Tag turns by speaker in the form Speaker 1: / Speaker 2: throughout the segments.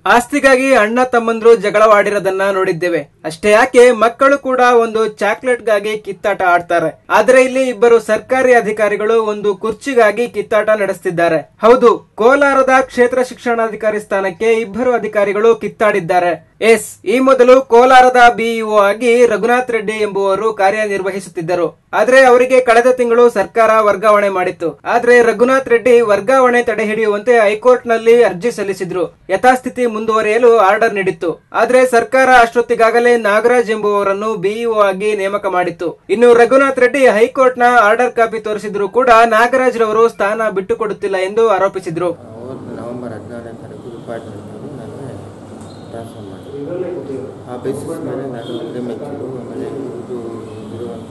Speaker 1: ಆಸ್ತಿಗಾಗಿ ಅಣ್ಣ ತಮ್ಮಂದ್ರು ಜಗಳವಾಡಿರೋದನ್ನ ನೋಡಿದ್ದೇವೆ ಅಷ್ಟೇ ಯಾಕೆ ಮಕ್ಕಳು ಕೂಡ ಒಂದು ಚಾಕ್ಲೇಟ್ಗಾಗಿ ಕಿತ್ತಾಟ ಆಡ್ತಾರೆ ಆದ್ರೆ ಇಲ್ಲಿ ಇಬ್ಬರು ಸರ್ಕಾರಿ ಅಧಿಕಾರಿಗಳು ಒಂದು ಕುರ್ಚಿಗಾಗಿ ಕಿತ್ತಾಟ ನಡೆಸ್ತಿದ್ದಾರೆ ಹೌದು ಕೋಲಾರದ ಕ್ಷೇತ್ರ ಶಿಕ್ಷಣಾಧಿಕಾರಿ ಸ್ಥಾನಕ್ಕೆ ಇಬ್ಬರು ಅಧಿಕಾರಿಗಳು ಕಿತ್ತಾಡಿದ್ದಾರೆ ಎಸ್ ಈ ಮೊದಲು ಕೋಲಾರದ ಬಿಇಒ ಆಗಿ ರಘುನಾಥ್ ರೆಡ್ಡಿ ಎಂಬುವರು ಕಾರ್ಯನಿರ್ವಹಿಸುತ್ತಿದ್ದರು ಆದ್ರೆ ಅವರಿಗೆ ಕಳೆದ ತಿಂಗಳು ಸರ್ಕಾರ ವರ್ಗಾವಣೆ ಮಾಡಿತ್ತು ಆದ್ರೆ ರಘುನಾಥ್ ರೆಡ್ಡಿ ವರ್ಗಾವಣೆ ತಡೆ ಹಿಡಿಯುವಂತೆ ಹೈಕೋರ್ಟ್ ನಲ್ಲಿ ಅರ್ಜಿ ಸಲ್ಲಿಸಿದ್ರು ಯಥಾಸ್ಥಿತಿ ಮುಂದುವರಿಯಲು ಆರ್ಡರ್ ನೀಡಿತ್ತು ಆದ್ರೆ ಸರ್ಕಾರ ಅಷ್ಟೊತ್ತಿಗಾಗಲೇ ನಾಗರಾಜ್ ಎಂಬುವವರನ್ನು ಬಿಇಒ ಆಗಿ ನೇಮಕ ಮಾಡಿತ್ತು ಇನ್ನು ರಘುನಾಥ್ ರೆಡ್ಡಿ ಹೈಕೋರ್ಟ್ ನ ಆರ್ಡರ್ ಕಾಪಿ ತೋರಿಸಿದ್ರು ಕೂಡ ನಾಗರಾಜ್ ರವರು ಸ್ಥಾನ ಬಿಟ್ಟುಕೊಡುತ್ತಿಲ್ಲ ಎಂದು ಆರೋಪಿಸಿದ್ರು
Speaker 2: ಅವರು ನವೆಂಬರ್ ಹದಿನಾರನೇ ತಾರೀಕು ಡಿಪಾರ್ಟ್ಮೆಂಟಲ್ಲಿ ನನಗೆ ಟ್ರಾನ್ಸ್ಫರ್ ಮಾಡಿದ್ರು ಆ ಬೇಸಿಸ್ ಮೇಲೆ ನಾನು ಮೆಚ್ಚರು ಆಮೇಲೆ ಇದು ಇರುವಂಥ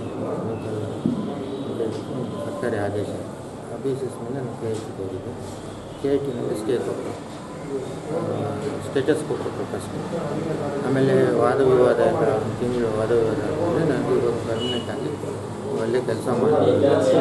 Speaker 2: ಸರ್ಕಾರಿ ಆದೇಶ ಆ ಬೇಸಿಸ್ ಮೇಲೆ ನಾನು ಕೆ ಐ ಟಿಗೆ ಹೋಗಿದ್ದೆ ಕೆ ಐ ಟಿನಲ್ಲಿ ಸ್ಟೇ ಕೊಟ್ಟರು ಸ್ಟೇಟಸ್ ಕೊಟ್ಟರು ಫಸ್ಟ್ ಆಮೇಲೆ ವಾದ ವಿವಾದ ಎಲ್ಲ ಒಂದು ತಿಂಗಳು ವಾದ ವಿವಾದ ಆದಮೇಲೆ ನನಗೆ ಇವಾಗ ಪರ್ಮನೆಂಟ್ ಆಗಿ ಒಳ್ಳೆ ಕೆಲಸ ಮಾಡಿ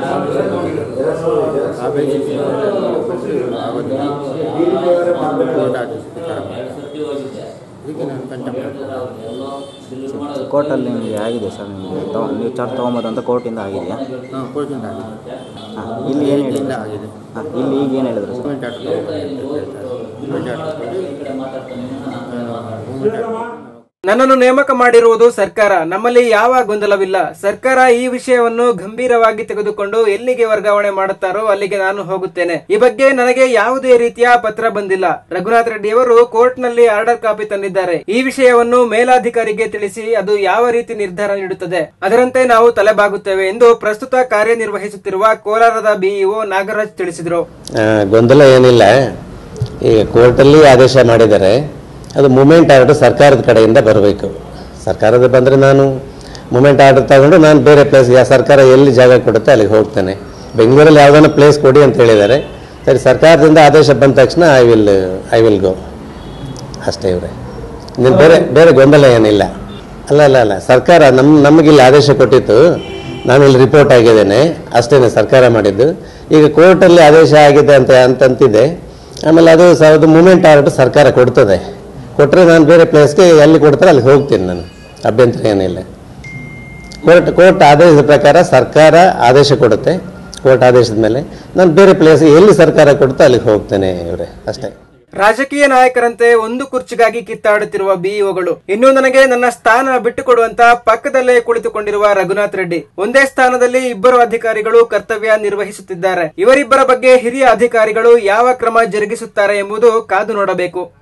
Speaker 2: ಆ ಬೇಸಿಸ್ ಮೇಲೆ ನಾನು ಆಗೋದಿಲ್ಲ ಕೋರ್ಟ್ ಆದೇಶ ಪ್ರಕಾರ ಮಾಡಿದೆ. ಅದಕ್ಕೆ ನಾನು ಕಂಟೆಂಪ್ಟ್
Speaker 3: ಕೋರ್ಟಲ್ಲಿ ನಿಮಗೆ ಆಗಿದೆ ಸರ್ ನಿಮಗೆ ತಗೊ ನೀವು ಚಾರ್ಜ್ ತೊಗೊಂಬೋದು ಅಂತ ಕೋರ್ಟಿಂದ ಆಗಿದೆಯಾ
Speaker 2: ಹಾಂ ಕೋರ್ಟಿಂದ ಆಗಿದೆ
Speaker 3: ಹಾಂ ಇಲ್ಲಿ ಏನು
Speaker 2: ಇಲ್ಲ
Speaker 3: ಹೇಳಿಲ್ಲ
Speaker 2: ಆಗಿದೆ
Speaker 3: ಹಾಂ ಇಲ್ಲಿ ಈಗ ಏನು ಹೇಳಿದ್ರು sir
Speaker 2: moment order moment order moment order
Speaker 1: ನನ್ನನ್ನು ನೇಮಕ ಮಾಡಿರುವುದು ಸರ್ಕಾರ ನಮ್ಮಲ್ಲಿ ಯಾವ ಗೊಂದಲವಿಲ್ಲ ಸರ್ಕಾರ ಈ ವಿಷಯವನ್ನು ಗಂಭೀರವಾಗಿ ತೆಗೆದುಕೊಂಡು ಎಲ್ಲಿಗೆ ವರ್ಗಾವಣೆ ಮಾಡುತ್ತಾರೋ ಅಲ್ಲಿಗೆ ನಾನು ಹೋಗುತ್ತೇನೆ ಈ ಬಗ್ಗೆ ನನಗೆ ಯಾವುದೇ ರೀತಿಯ ಪತ್ರ ಬಂದಿಲ್ಲ ರಘುನಾಥ್ ರೆಡ್ಡಿಯವರು ಕೋರ್ಟ್ನಲ್ಲಿ ಆರ್ಡರ್ ಕಾಪಿ ತಂದಿದ್ದಾರೆ ಈ ವಿಷಯವನ್ನು ಮೇಲಾಧಿಕಾರಿಗೆ ತಿಳಿಸಿ ಅದು ಯಾವ ರೀತಿ ನಿರ್ಧಾರ ನೀಡುತ್ತದೆ ಅದರಂತೆ ನಾವು ತಲೆಬಾಗುತ್ತೇವೆ ಎಂದು ಪ್ರಸ್ತುತ ಕಾರ್ಯನಿರ್ವಹಿಸುತ್ತಿರುವ ಕೋಲಾರದ ಬಿಇಒ ನಾಗರಾಜ್ ತಿಳಿಸಿದರು
Speaker 4: ಆ, ಗೊಂದಲ ಏನಿಲ್ಲ ಈಗ ಕೋರ್ಟಲ್ಲಿ ಆದೇಶ ಮಾಡಿದ್ದಾರೆ ಅದು ಮೂಮೆಂಟ್ ಆರ್ಡರ್ ಸರ್ಕಾರದ ಕಡೆಯಿಂದ ಬರಬೇಕು ಸರ್ಕಾರದ ಬಂದರೆ ನಾನು ಮೂಮೆಂಟ್ ಆರ್ಡರ್ ತಗೊಂಡು ನಾನು ಬೇರೆ ಪ್ಲೇಸ್ ಸರ್ಕಾರ ಎಲ್ಲಿ ಜಾಗ ಕೊಡುತ್ತೆ ಅಲ್ಲಿಗೆ ಹೋಗ್ತೇನೆ ಬೆಂಗಳೂರಲ್ಲಿ ಯಾವುದಾನ ಪ್ಲೇಸ್ ಕೊಡಿ ಅಂತ ಹೇಳಿದ್ದಾರೆ ಸರಿ ಸರ್ಕಾರದಿಂದ ಆದೇಶ ಬಂದ ತಕ್ಷಣ I will I will go ಅಷ್ಟೇ ಇವರೇ ಇನ್ನು ಬೇರೆ ಬೇರೆ ಗೊಂದಲ ಏನಿಲ್ಲ ಅಲ್ಲ ಅಲ್ಲ ಅಲ್ಲ ಸರ್ಕಾರ ನಮ್ಮ ನಮಗಿಲ್ಲಿ ಆದೇಶ ಕೊಟ್ಟಿತ್ತು ನಾನು ಇಲ್ಲಿ ರಿಪೋರ್ಟ್ ಆಗಿದ್ದೇನೆ ಅಷ್ಟೇ ಸರ್ಕಾರ ಮಾಡಿದ್ದು ಈಗ ಕೋರ್ಟಲ್ಲಿ ಆದೇಶ ಆಗಿದೆ ಅಂತ ಅಂತಂತಿದೆ ಆಮೇಲೆ ಅದು ಸ- ಅದು ಮೂಮೆಂಟ್ ಆರ್ಡರ್ ಸರ್ಕಾರ ಕೊಡ್ತದೆ ಕೊಟ್ಟರೆ ನಾನು ಬೇರೆ ಪ್ಲೇಸ್ಗೆ ಎಲ್ಲಿ ಕೊಡ್ತಾರೆ ಅಲ್ಲಿಗೆ ಹೋಗ್ತೀನಿ ನಾನು ಅಭ್ಯಂತರ ಏನಿಲ್ಲ ಕೋರ್ಟ್ ಕೋರ್ಟ್ ಆದೇಶದ ಪ್ರಕಾರ ಸರ್ಕಾರ ಆದೇಶ ಕೊಡುತ್ತೆ ಕೋರ್ಟ್ ಆದೇಶದ ಮೇಲೆ ನಾನು ಬೇರೆ ಪ್ಲೇಸ್ ಎಲ್ಲಿ ಸರ್ಕಾರ ಕೊಡುತ್ತೋ ಅಲ್ಲಿಗೆ ಹೋಗ್ತೇನೆ ಇವರೇ ಅಷ್ಟೇ
Speaker 1: ರಾಜಕೀಯ ನಾಯಕರಂತೆ ಒಂದು ಕುರ್ಚಿಗಾಗಿ ಕಿತ್ತಾಡುತ್ತಿರುವ ಬಿಇಒಗಳು ಇನ್ನು ನನಗೆ ನನ್ನ ಸ್ಥಾನ ಬಿಟ್ಟುಕೊಡುವಂತ ಪಕ್ಕದಲ್ಲೇ ಕುಳಿತುಕೊಂಡಿರುವ ರಘುನಾಥ್ ರೆಡ್ಡಿ ಒಂದೇ ಸ್ಥಾನದಲ್ಲಿ ಇಬ್ಬರು ಅಧಿಕಾರಿಗಳು ಕರ್ತವ್ಯ ನಿರ್ವಹಿಸುತ್ತಿದ್ದಾರೆ ಇವರಿಬ್ಬರ ಬಗ್ಗೆ ಹಿರಿಯ ಅಧಿಕಾರಿಗಳು ಯಾವ ಕ್ರಮ ಜರುಗಿಸುತ್ತಾರೆ ಎಂಬುದು ಕಾದು ನೋಡಬೇಕು